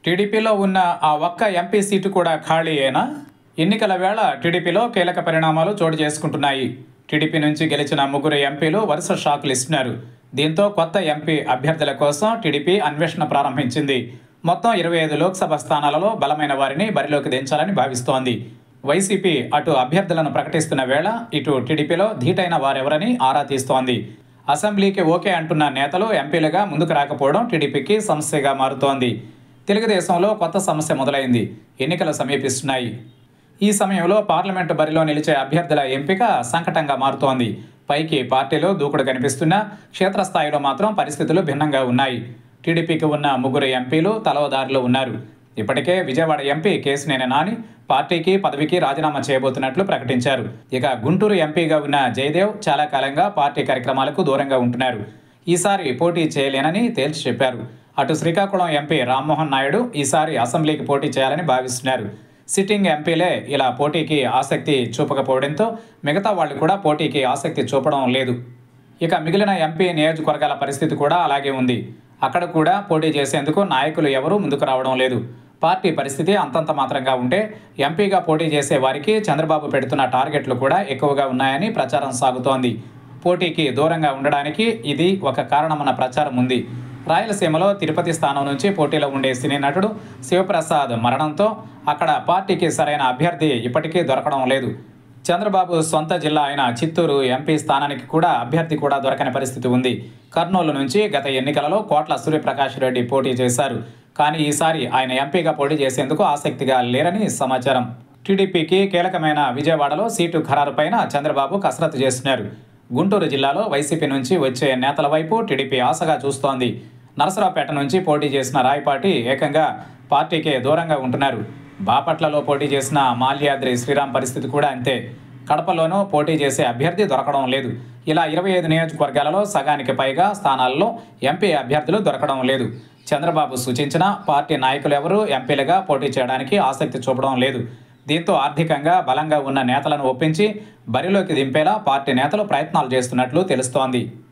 టీడీపీలో ఉన్న ఆ ఒక్క ఎంపీ సీటు కూడా ఖాళీ అయినా ఎన్నికల వేళ టీడీపీలో కీలక పరిణామాలు చోటు చేసుకుంటున్నాయి టీడీపీ నుంచి గెలిచిన ముగ్గురు ఎంపీలు వరుస షాకులు ఇస్తున్నారు దీంతో కొత్త ఎంపీ అభ్యర్థుల కోసం టీడీపీ అన్వేషణ ప్రారంభించింది మొత్తం ఇరవై ఐదు లోక్సభ స్థానాలలో బలమైన వారిని బరిలోకి దించాలని భావిస్తోంది వైసీపీ అటు అభ్యర్థులను ప్రకటిస్తున్న వేళ ఇటు టీడీపీలో ధీటైన వారెవరని ఆరా తీస్తోంది అసెంబ్లీకి ఓకే అంటున్న నేతలు ఎంపీలుగా ముందుకు రాకపోవడం టీడీపీకి సమస్యగా మారుతోంది తెలుగుదేశంలో కొత్త సమస్య మొదలైంది ఎన్నికలు సమీపిస్తున్నాయి ఈ సమయంలో పార్లమెంటు బరిలో నిలిచే అభ్యర్థుల ఎంపిక సంకటంగా మారుతోంది పైకి పార్టీలో దూకుడు కనిపిస్తున్నా క్షేత్రస్థాయిలో మాత్రం పరిస్థితులు భిన్నంగా ఉన్నాయి టీడీపీకి ఉన్న ముగ్గురు ఎంపీలు తలవదారిలో ఉన్నారు ఇప్పటికే విజయవాడ ఎంపీ కేసినేని నాని పార్టీకి పదవికి రాజీనామా చేయబోతున్నట్లు ప్రకటించారు ఇక గుంటూరు ఎంపీగా ఉన్న జయదేవ్ చాలా కాలంగా పార్టీ కార్యక్రమాలకు దూరంగా ఉంటున్నారు ఈసారి పోటీ చేయలేనని తేల్చి చెప్పారు అటు శ్రీకాకుళం ఎంపీ రామ్మోహన్ నాయుడు ఈసారి అసెంబ్లీకి పోటీ చేయాలని భావిస్తున్నారు సిట్టింగ్ ఎంపీలే ఇలా పోటీకి ఆసక్తి చూపకపోవడంతో మిగతా వాళ్ళు కూడా పోటీకి ఆసక్తి చూపడం లేదు ఇక మిగిలిన ఎంపీ నియోజకవర్గాల పరిస్థితి కూడా అలాగే ఉంది అక్కడ కూడా పోటీ చేసేందుకు నాయకులు ఎవరూ ముందుకు రావడం లేదు పార్టీ పరిస్థితి అంతంత మాత్రంగా ఉంటే ఎంపీగా పోటీ చేసే వారికి చంద్రబాబు పెడుతున్న టార్గెట్లు కూడా ఎక్కువగా ఉన్నాయని ప్రచారం సాగుతోంది పోటీకి దూరంగా ఉండడానికి ఇది ఒక కారణమన్న ప్రచారం ఉంది రాయలసీమలో తిరుపతి స్థానం నుంచి పోటీలో ఉండే సినీ నటుడు శివప్రసాద్ మరణంతో అక్కడ పార్టీకి సరైన అభ్యర్థి ఇప్పటికీ దొరకడం లేదు చంద్రబాబు సొంత జిల్లా అయిన చిత్తూరు ఎంపీ స్థానానికి కూడా అభ్యర్థి కూడా దొరకని పరిస్థితి ఉంది కర్నూలు నుంచి గత ఎన్నికలలో కోట్ల సూర్యప్రకాష్ రెడ్డి పోటీ చేశారు కానీ ఈసారి ఆయన ఎంపీగా పోటీ చేసేందుకు ఆసక్తిగా లేరని సమాచారం టీడీపీకి కీలకమైన విజయవాడలో సీటు ఖరారుపైన చంద్రబాబు కసరత్తు చేస్తున్నారు గుంటూరు జిల్లాలో వైసీపీ నుంచి వచ్చే నేతల వైపు టీడీపీ ఆశగా చూస్తోంది నరసరావుపేట నుంచి పోటీ చేసిన రాయపాటి ఏకంగా పార్టీకే దూరంగా ఉంటున్నారు బాపట్లలో పోటీ చేసిన మాల్యాద్రి శ్రీరామ్ పరిస్థితి కూడా అంతే కడపలోనూ పోటీ చేసే అభ్యర్థి దొరకడం లేదు ఇలా ఇరవై ఐదు నియోజకవర్గాలలో సగానికి పైగా స్థానాల్లో ఎంపీ అభ్యర్థులు దొరకడం లేదు చంద్రబాబు సూచించిన పార్టీ నాయకులు ఎవరూ ఎంపీలుగా పోటీ చేయడానికి ఆసక్తి చూపడం లేదు దీంతో ఆర్థికంగా బలంగా ఉన్న నేతలను ఒప్పించి బరిలోకి దింపేలా పార్టీ నేతలు ప్రయత్నాలు చేస్తున్నట్లు తెలుస్తోంది